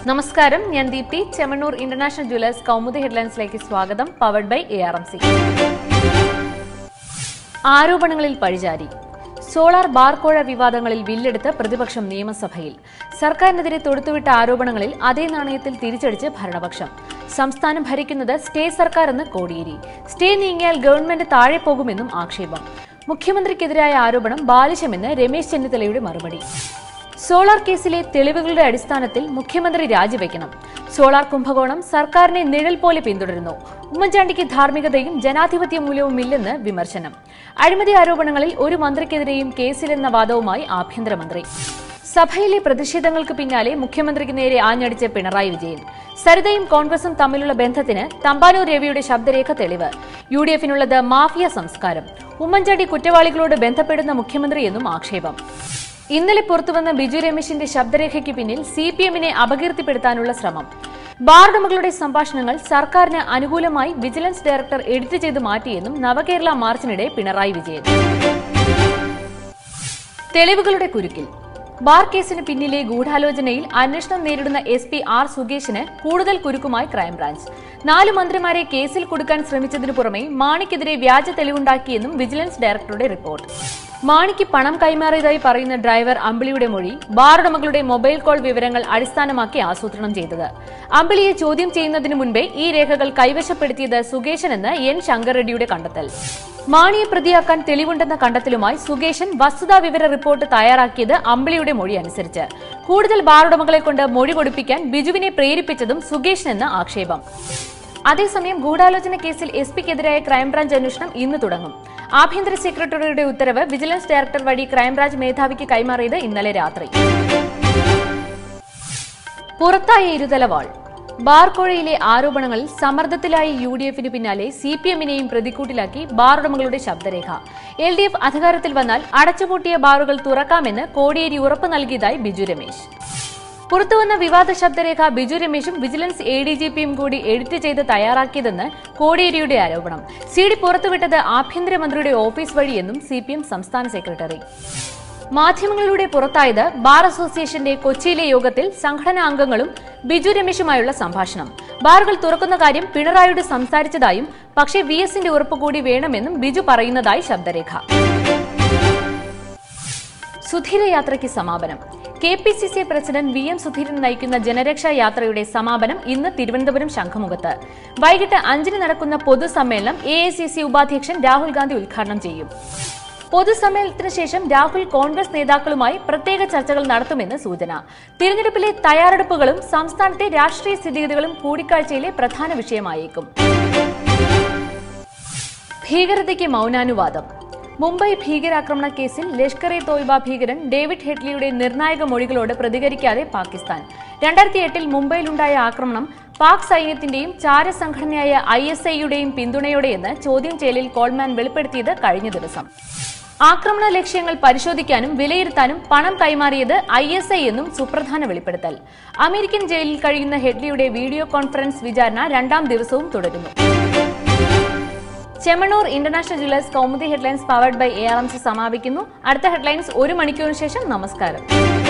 നമസ്കാരം ഞാൻ Deepthi Chemmanur international jewellers Kaumudi ഹെഡ്ലൈൻസിലേക്ക് സ്വാഗതം powered by A R M C ആരോപണങ്ങളിൽ പഴിചാരി സോളാർ ബാർക്കോഴ വിവാദങ്ങളിൽ വില്ലെടുത്ത് പ്രതിപക്ഷം നിയമസഭയിൽ സർക്കാരിനെതിരെ തൊടുത്തുവിട്ട ആരോപണങ്ങളിൽ അതേ നാണയത്തിൽ തിരിച്ചടിച്ച് ഭരണപക്ഷം സംസ്ഥാനം ഭരിക്കുന്നത് സ്റ്റേ സർക്കാരെന്ന് കോടിയേരി സ്റ്റേ നീങ്ങിയാൽ ഗവൺമെന്റ് താഴെ പോകുമെന്നും ആക്ഷേപം മുഖ്യമന്ത്രിക്കെതിരായ ആരോപണം ബാലിശമെന്ന് രമേശ് ചെന്നിത്തലയുടെ മറുപടി സോളാർ കേസിലെ തെളിവുകളുടെ അടിസ്ഥാനത്തിൽ മുഖ്യമന്ത്രി രാജിവെക്കണം സോളാർ കുംഭകോണം സർക്കാരിനെ നിഴൽ പോലെ പിന്തുടരുന്നു ഉമ്മൻചാണ്ടിക്ക് ധാർമ്മികതയും ജനാധിപത്യ മൂല്യവും ഇല്ലെന്ന് വിമർശനം അഴിമതി ആരോപണങ്ങളിൽ ഒരു മന്ത്രിക്കെതിരെയും കേസിലെന്ന വാദവുമായി ആഭ്യന്തരമന്ത്രി സഭയിലെ പ്രതിഷേധങ്ങൾക്ക് പിന്നാലെ മുഖ്യമന്ത്രിക്ക് നേരെ ആഞ്ഞടിച്ച പിണറായി വിജയൻ സരിതയും കോൺഗ്രസും തമ്മിലുള്ള ബന്ധത്തിന് തമ്പാനൂർ രവിയുടെ ശബ്ദരേഖ തെളിവ് യു ഡി എഫിനുള്ളത് മാഫിയ സംസ്കാരം ഉമ്മൻചാണ്ടി കുറ്റവാളികളോട് ബന്ധപ്പെടുന്ന മുഖ്യമന്ത്രിയെന്നും ആക്ഷേപം ഇന്നലെ പുറത്തുവന്ന ബിജു രമേശിന്റെ ശബ്ദരേഖയ്ക്ക് പിന്നിൽ സി പി എമ്മിനെ അപകീർത്തിപ്പെടുത്താനുള്ള ശ്രമം ബാർഡുമകളുടെ സംഭാഷണങ്ങൾ സർക്കാരിന് അനുകൂലമായി വിജിലൻസ് ഡയറക്ടർ എഡിറ്റ് ചെയ്ത് മാറ്റിയെന്നും നവകേരള മാർച്ചിനിടെ പിണറായി വിജയൻ തെളിവുകളുടെ കുരുക്കിൽ ബാർ കേസിന് പിന്നിലെ ഗൂഢാലോചനയിൽ അന്വേഷണം നേരിടുന്ന എസ് പി ആർ സുകേഷിന് കൂടുതൽ കുരുക്കുമായി ക്രൈംബ്രാഞ്ച് നാല് മന്ത്രിമാരെ കേസിൽ കൊടുക്കാൻ ശ്രമിച്ചതിനു പുറമെ മാണിക്കെതിരെ വ്യാജ തെളിവുണ്ടാക്കിയെന്നും വിജിലൻസ് ഡയറക്ടറുടെ റിപ്പോർട്ട് മാണിക്ക് പണം കൈമാറിയതായി പറയുന്ന ഡ്രൈവർ അമ്പിളിയുടെ മൊഴി ബാർ ഉടമകളുടെ മൊബൈൽ കോൾ വിവരങ്ങൾ അടിസ്ഥാനമാക്കി ആസൂത്രണം ചെയ്തത് അമ്പിളിയെ ചോദ്യം ചെയ്യുന്നതിനു മുൻപേ ഈ രേഖകൾ കൈവശപ്പെടുത്തിയത് സുകേശനെന്ന് എൻ ശങ്കർ റെഡ്ഡിയുടെ കണ്ടെത്തൽ മാണിയെ പ്രതിയാക്കാൻ തെളിവുണ്ടെന്ന കണ്ടെത്തലുമായി സുകേശൻ വസ്തുതാ വിവര റിപ്പോർട്ട് തയ്യാറാക്കിയത് അമ്പിളിയുടെ മൊഴി അനുസരിച്ച് കൂടുതൽ ബാർ ഉടമകളെ കൊണ്ട് മൊഴി കൊടുപ്പിക്കാൻ ബിജുവിനെ പ്രേരിപ്പിച്ചതും സുകേഷനെന്ന് ആക്ഷേപം അതേസമയം ഗൂഢാലോചന കേസിൽ എസ് പിക്കെതിരായ ക്രൈംബ്രാഞ്ച് അന്വേഷണം ഇന്ന് തുടങ്ങും ആഭ്യന്തര സെക്രട്ടറിയുടെ ഉത്തരവ് വിജിലൻസ് ഡയറക്ടർ വഴി ക്രൈംബ്രാഞ്ച് മേധാവിക്ക് കൈമാറിയത് ഇന്നലെ രാത്രി പുറത്തായ ഇരുതലവാൾ ബാർക്കോഴയിലെ ആരോപണങ്ങളിൽ സമ്മർദ്ദത്തിലായ യു ഡി എഫിന് പിന്നാലെ സി പി എമ്മിനെയും പ്രതിക്കൂട്ടിലാക്കി ബാർ ഉടമകളുടെ ശബ്ദരേഖ എൽ ഡി എഫ് അധികാരത്തിൽ വന്നാൽ അടച്ചുപൂട്ടിയ ബാറുകൾ തുറക്കാമെന്ന് കോടിയേരി ഉറപ്പ് നൽകിയതായി ബിജു രമേശ് പുറത്തുവന്ന വിവാദ ശബ്ദരേഖ ബിജു രമേശും വിജിലൻസ് എ ഡി ജി പിയും കൂടി എഡിറ്റ് ചെയ്ത് തയ്യാറാക്കിയതെന്ന് കോടിയേരിയുടെ ആരോപണം സി ഡി പുറത്തുവിട്ടത് ആഭ്യന്തരമന്ത്രിയുടെ ഓഫീസ് വഴിയെന്നും സി പി എം സംസ്ഥാന സെക്രട്ടറി മാധ്യമങ്ങളിലൂടെ പുറത്തായത് ബാർ അസോസിയേഷന്റെ കൊച്ചിയിലെ യോഗത്തിൽ സംഘടനാ അംഗങ്ങളും ബിജു രമേശുമായുള്ള സംഭാഷണം ബാറുകൾ തുറക്കുന്ന കാര്യം പിണറായിയോട് സംസാരിച്ചതായും പക്ഷേ വി എസിന്റെ ഉറപ്പ് കൂടി വേണമെന്നും ബിജു പറയുന്നതായി ശബ്ദരേഖ സുധീര യാത്രയ്ക്ക് സമാപനം K P C C president V M Sudheeran നയിക്കുന്ന ജനരക്ഷാ യാത്രയുടെ സമാപനം ഇന്ന് തിരുവനന്തപുരം ശംഖുമുഖത്ത് വൈകിട്ട് അഞ്ചിന് നടക്കുന്ന പൊതുസമ്മേളനം എ ഐ സി സി ഉപാധ്യക്ഷൻ രാഹുൽ ഗാന്ധി ഉദ്ഘാടനം ചെയ്യും പൊതുസമ്മേളനത്തിന് ശേഷം രാഹുൽ കോൺഗ്രസ് നേതാക്കളുമായി പ്രത്യേക ചർച്ചകൾ നടത്തുമെന്ന് സൂചന തിരഞ്ഞെടുപ്പിലെ തയ്യാറെടുപ്പുകളും സംസ്ഥാനത്തെ രാഷ്ട്രീയ സ്ഥിതിഗതികളും കൂടിക്കാഴ്ചയിലെ പ്രധാന വിഷയമായേക്കും ഭീകരതയ്ക്ക് മൗനാനുവാദം മുംബൈ ഭീകരാക്രമണ കേസിൽ ലഷ്കർ എ തോയ്ബ ഭീകരൻ ഡേവിഡ് ഹെഡ്ലിയുടെ നിർണായക മൊഴികളോട് പ്രതികരിക്കാതെ പാകിസ്ഥാൻ രണ്ടായിരത്തി എട്ടിൽ മുംബൈയിലുണ്ടായ ആക്രമണം പാക് സൈന്യത്തിന്റെയും ചാരസംഘടനയായ ഐ എസ് ഐയുടെയും പിന്തുണയോടെയെന്ന് ചോദ്യം ചെയ്യലിൽ കോൾമാൻ വെളിപ്പെടുത്തിയത് കഴിഞ്ഞ ദിവസം ആക്രമണ ലക്ഷ്യങ്ങൾ പരിശോധിക്കാനും വിലയിരുത്താനും പണം കൈമാറിയത് ഐ എസ് ഐ എന്നും സുപ്രധാന വെളിപ്പെടുത്തൽ അമേരിക്കൻ ജയിലിൽ കഴിയുന്ന ഹെഡ്ലിയുടെ വീഡിയോ കോൺഫറൻസ് വിചാരണ രണ്ടാം ദിവസവും തുടരുന്നു Chemmanur international jewellers Kaumudi headlines powered by A R M C സമാപിക്കുന്നു അടുത്ത ഹെഡ്ലൈൻസ് ഒരു മണിക്കൂറിന് ശേഷം നമസ്കാരം